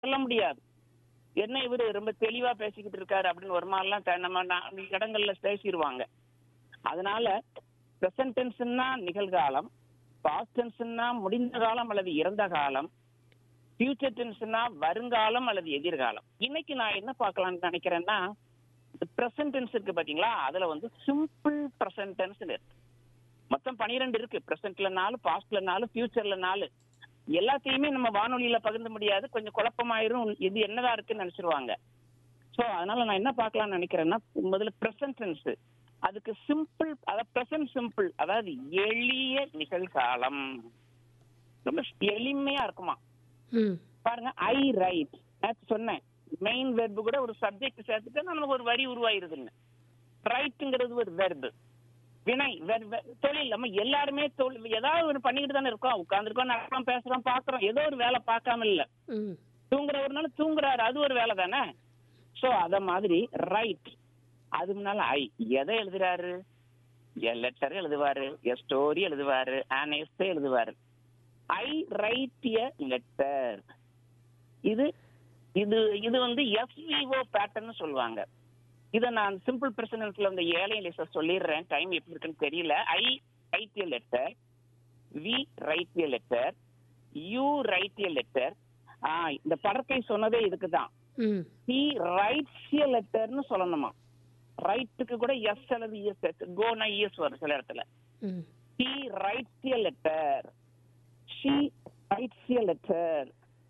சொல்ல முடியாது என்ன இவரு ரொம்ப தெளிவா பேசிக்கிட்டு இருக்காரு அப்படின்னு ஒரு மாதிரிலாம் த- நம்ம நா- இடங்கள்ல பேசிடுவாங்க அதனால பிரசன்ட் டென்ஸ்னா நிகழ்காலம் பாஸ்ட் டென்ஸ்னா முடிந்த காலம் அல்லது இறந்த காலம் ஃபியூச்சர் டென்ஸ்னா வருங்காலம் அல்லது எதிர்காலம் இன்னைக்கு நான் என்ன பார்க்கலாம்னு நினைக்கிறேன்னா பிரசன்ட் டென்ஸ் இருக்கு பாத்தீங்களா அதுல வந்து சிம்பிள் பிரசன்ட் டென்ஸ் இருக்கு மொத்தம் பனிரெண்டு இருக்கு பிரசன்ட்ல நாலு பாஸ்ட்ல நாலு ஃபியூச்சர்ல நாலு எல்லாத்தையுமே நம்ம வானொலியில பகிர்ந்து முடியாது கொஞ்சம் குழப்பமாயிரும் இது என்னதான் இருக்குன்னு நினைச்சிருவாங்க சோ அதனால நான் என்ன பார்க்கலாம்னு நினைக்கிறேன்னா முதல்ல பிரசன்ட் டென்ஸ் அதுக்கு சிம்பிள் அதாவது பிரசன்ட் சிம்பிள் அதாவது எளிய நிகழ்காலம் ரொம்ப எளிமையா இருக்குமா ம் பாருங்க ஐ ரைட் நேற்று சொன்னேன் மெயின் வெர்பு கூட ஒரு சப்ஜெக்ட் சேர்த்துட்டு நமக்கு ஒரு வரி உருவாயிருதுன்னு ரைட்டுங்கிறது ஒரு வெர்பு வினை ver- ver- தொழில் நம்ம எல்லாருமே தொழில் ஏதாவது ஒன்று பண்ணிக்கிட்டு தானே இருக்கோம் உட்காந்துருக்கோம் நடக்கிறோம் பேசுறோம் பாக்குறோம் ஏதோ ஒரு வேலை பார்க்காம இல்ல ம் தூங்குறவர்னால தூங்குறாரு அது ஒரு வேலை தானே சோ அத மாதிரி ரைட் அது முன்னால ஐ எதை எழுதுறாரு எ லெட்டர் எழுதுவாரு எ ஸ்டோரி எழுதுவாரு an essay எழுதுவாரு ஐ ரைட் எ லெட்டர் இது இது இது வந்து எஸ்விஓ பேட்டர்ன் சொல்லுவாங்க இதை நான் சிம்பிள் பிரசனன்ஸ்ல இந்த ஏழை லிஸ்ட் சொல்லிடுறேன் டைம் எப்படி இருக்குன்னு தெரியல I write a letter we write a letter you write a letter இந்த படக்கை சொன்னதே இதுக்கு தான் ம் ஹி ரைட்ஸ் எ லெட்டர்னு சொல்லணுமா ரைட்டுக்கு கூட எஸ் அல்லது இஎஸ் கோனா இஎஸ் வரும் சில இடத்துல ம் he writes a letter she writes a letter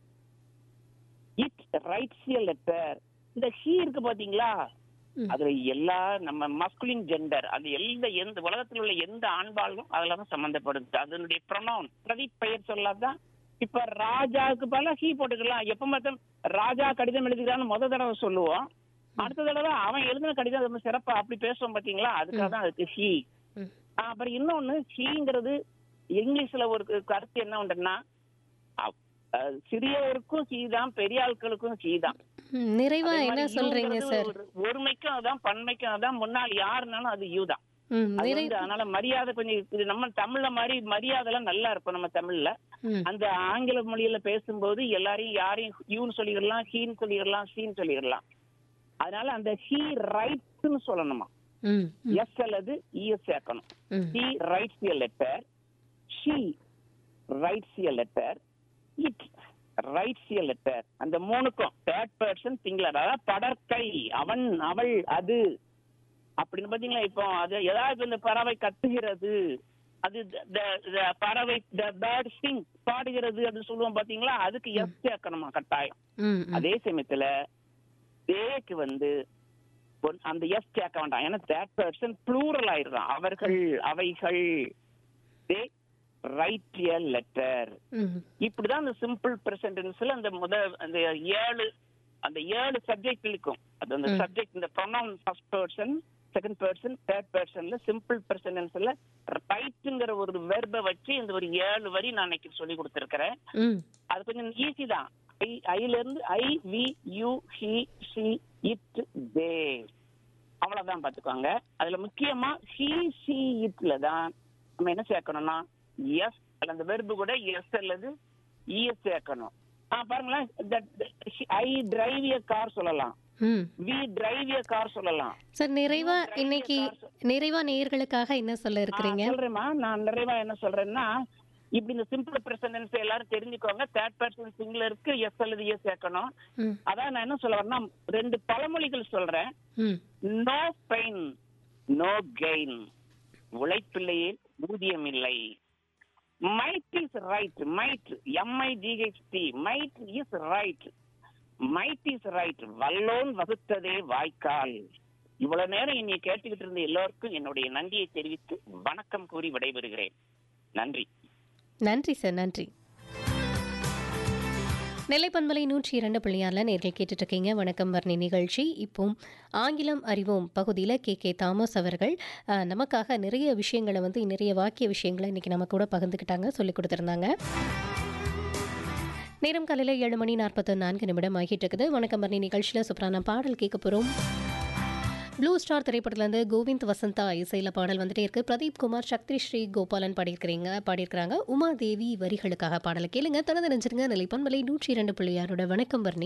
it writes a letter இந்த ஹி இருக்கு பாத்தீங்களா ம். அதுல எல்லா நம்ம மஸ்குலின் ஜெண்டர் அது எந்த எந்த உலகத்தில் உள்ள எந்த ஆண்பாலும் அதுல தான் சம்பந்தப்படுது அதனுடைய ப்ரொனவுன் பிரதி பெயர் சொல்லாதான் இப்ப ராஜாவுக்கு பல ஹீ போட்டுக்கலாம் எப்ப பார்த்தா ராஜா கடிதம் எழுதுகிறான்னு முத தடவை சொல்லுவோம் அடுத்த தடவை அவன் எழுதின கடிதம் ரொம்ப சிறப்பா அப்படி பேசுவோம் பாத்தீங்களா அதுக்காக தான் அதுக்கு ஹீ ம் அப்புறம் இன்னொன்னு ஹீங்கிறது இங்கிலீஷ்ல ஒரு கு- கருத்து என்ன உண்டுன்னா அப்- அஹ் சிறியவருக்கும் ஹீ தான் பெரிய ஆட்களுக்கும் ஹீ தான் ம், நிறைவா அதே என்ன மாதிரி சொல்றீங்க யூங்கிறது சார் ஒரு- ஒருமைக்கும் அதான் பன்மைக்கும் அதான் முன்னாள் யாருனாலும் அது யூ தான் ம் அது நிறை வந்து அதனால மரியாதை கொஞ்சம் இது நம்ம தமிழ்ல மாதிரி மரியாதை எல்லாம் நல்லா இருக்கும் நம்ம தமிழ்ல ம் அந்த ஆங்கில மொழியில பேசும்போது எல்லாரையும் யாரையும் யூன்னு சொல்லிடலாம் ஹீன்னு சொல்லிடலாம் ஷீன்னு சொல்லிடலாம் அதனால அந்த ஹீ ரைட்ஸ்னு சொல்லணுமா ம் ம், எஸ் அல்லது இஎஸ் சேர்க்கணும் ம் he writes a letter she writes a letter it writes a letter அந்த மூணுக்கும் தேர்ட் பர்சன் சிங்குலர் அதாவது படற்கை அவன் அவள் அது அப்படின்னு பாத்தீங்களா இப்போ அது ஏதாவது இந்த பறவை கத்துகிறது அது the- the- the பறவை த பேர்ட் சிங் பாடுகிறது அப்படின்னு சொல்லுவோம் பாத்தீங்களா அதுக்கு எஸ் சேர்க்கணுமா கட்டாயம் ம் ம். அதே சமயத்துல தேக்கு வந்து ஒன்- அந்த எஸ் சேர்க்க வேண்டாம் ஏன்னா தேர்ட் பர்சன் ப்ளூரல் ஆயிடுறான் அவர்கள் அவைகள் தே ரைட் எ லெட்டர் ம் இப்படிதான் அந்த சிம்பிள் பிரசன்டென்ஸ்ல அந்த முத அந்த ஏழு அந்த ஏழு சப்ஜெக்ட் இருக்கும் அது அந்த ம். சப்ஜெக்ட் இந்த pronoun first person second person third பர்சன்ல சிம்பிள் பிரசன்டென்ஸ்ல ரைட்டுங்கிற ஒரு வெர்பை வச்சு இந்த ஒரு ஏழு வரி நான் இன்னைக்கு சொல்லி கொடுத்துருக்கிறேன் ம் அது கொஞ்சம் ஈஸி தான் ஐ ஐல இருந்து I we you he she it they அவ்வளவுதான் பாத்துக்கோங்க அதுல முக்கியமா ஹி ஷி இட்ல தான் நம்ம என்ன சேர்க்கணும்னா எஸ் அந்த வெர்பு கூட எஸ் அல்லது இஎஸ் சேர்க்கணும் ஆ பாருங்களேன் ஐ டிரைவ் எ கார் சொல்லலாம் ம் வி டிரைவ் எ கார் சொல்லலாம் சார் நிறைவா drive a இன்னைக்கு car. நிறைவா நேயர்களுக்காக என்ன சொல்ல ஆ, இருக்கிறீங்க சொல்றேம்மா நான் நிறைவா என்ன சொல்றேன்னா இப்படி இந்த சிம்பிள் பிரசன்டென்ஸ் எல்லாரும் தெரிஞ்சுக்கோங்க தேர்ட் பர்சன் சிங்குலருக்கு எஸ் அல்லது எஸ் சேர்க்கணும் ம் அதான் நான் என்ன சொல்ல வரேன்னா ரெண்டு பழமொழிகள் சொல்றேன் ம் நோ பெயின் நோ கெயின் உழைப்பில்லையே ஊதியம் இல்லை might is right might M I G H T might is right might is right வல்லோன் வகுத்ததே வாய்க்கால் இவ்வளவு நேரம் என்னை கேட்டுக்கிட்டு இருந்த எல்லோருக்கும் என்னுடைய நன்றியை தெரிவித்து வணக்கம் கூறி விடைபெறுகிறேன் நன்றி நன்றி சார் நன்றி நெல்லைப்பண்பலை நூற்றி இரண்டு புள்ளியாரில் நேர்கள் கேட்டுட்டு இருக்கீங்க வணக்கம் வர்ணி நிகழ்ச்சி இப்போ ஆங்கிலம் அறிவோம் பகுதியில் கே கே தாமஸ் அவர்கள் அஹ், நமக்காக நிறைய விஷயங்களை வந்து நிறைய வாக்கிய விஷயங்களை இன்னைக்கு நம்ம கூட பகிர்ந்துக்கிட்டாங்க சொல்லி கொடுத்துருந்தாங்க நேரம் காலையில் ஏழு மணி நாற்பத்தி நான்கு நிமிடம் ஆகிட்டு இருக்குது வணக்கம் வர்ணி நிகழ்ச்சியில் சூப்பரான பாடல் கேட்க போகிறோம் ப்ளூ ஸ்டார் திரைப்படத்துலேருந்து கோவிந்த் வசந்தா இசையில் பாடல் வந்துட்டே இருக்கு பிரதீப் குமார் சக்தி ஸ்ரீ கோபாலன் பாடியிருக்கிறீங்க பாடியிருக்கிறாங்க உமா தேவி வரிகளுக்காக பாடலை கேளுங்க தொடர்ந்து நினைச்சிருங்க நிலைப்பன்மலை நூற்றி இரண்டு புள்ளியாரோட வணக்கம் வர்ணி